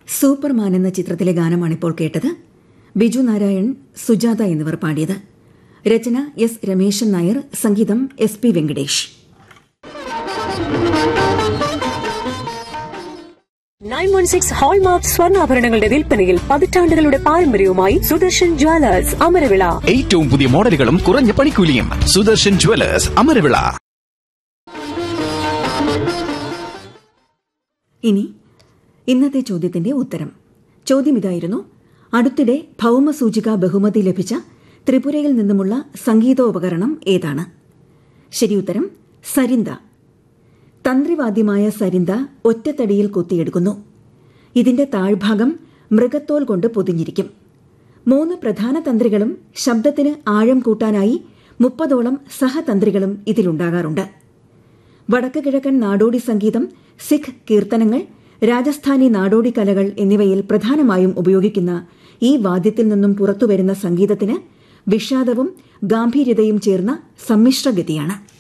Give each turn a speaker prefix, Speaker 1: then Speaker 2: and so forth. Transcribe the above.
Speaker 1: Superman എന്ന ചിത്രത്തിലെ ഗാനമാണിപ്പോൾ കേട്ടത് ബിജു നാരായൺ സുജാത എന്നിവർ പാടിയത് രചന എസ് രമേശൻ നായർ സംഗീതം S P Venkatesh
Speaker 2: nine one six hallmark സ്വർണ്ണാഭരണങ്ങളുടെ വിൽപ്പനയിൽ പതിറ്റാണ്ടുകളുടെ പാരമ്പര്യവുമായി സുദർശൻ ജ്വല്ലേഴ്സ് അമരവിള
Speaker 3: ഏറ്റവും പുതിയ മോഡലുകളും കുറഞ്ഞ പണിക്കൂലിയും സുദർശൻ ജുവലേഴ്സ് അമരവിള
Speaker 1: ഇനി ഇന്നത്തെ ചോദ്യത്തിന്റെ ഉത്തരം ചോദ്യം ഇതായിരുന്നു അടുത്തിടെ ഭൗമസൂചിക ബഹുമതി ലഭിച്ച ത്രിപുരയിൽ നിന്നുമുള്ള സംഗീതോപകരണം ഏതാണ് ശരിയുത്തരം സരിന്ത തന്ത്രിവാദ്യമായ സരിന്ത ഒറ്റത്തടിയിൽ കൊത്തിയെടുക്കുന്നു ഇതിന്റെ താഴ്ഭാഗം മൃഗത്തോൽ കൊണ്ട് പൊതിഞ്ഞിരിക്കും മൂന്ന് പ്രധാന തന്ത്രികളും ശബ്ദത്തിന് ആഴം കൂട്ടാനായി മുപ്പതോളം സഹതന്ത്രികളും ഇതിലുണ്ടാകാറുണ്ട് വടക്ക് കിഴക്കൻ നാടോടി സംഗീതം സിഖ് കീർത്തനങ്ങൾ രാജസ്ഥാനി നാടോടി കലകൾ എന്നിവയിൽ പ്രധാനമായും ഉപയോഗിക്കുന്ന ഈ വാദ്യത്തിൽ നിന്നും പുറത്തുവരുന്ന സംഗീതത്തിന് വിഷാദവും ഗാംഭീര്യതയും ചേർന്ന സമ്മിശ്രഗതിയാണ്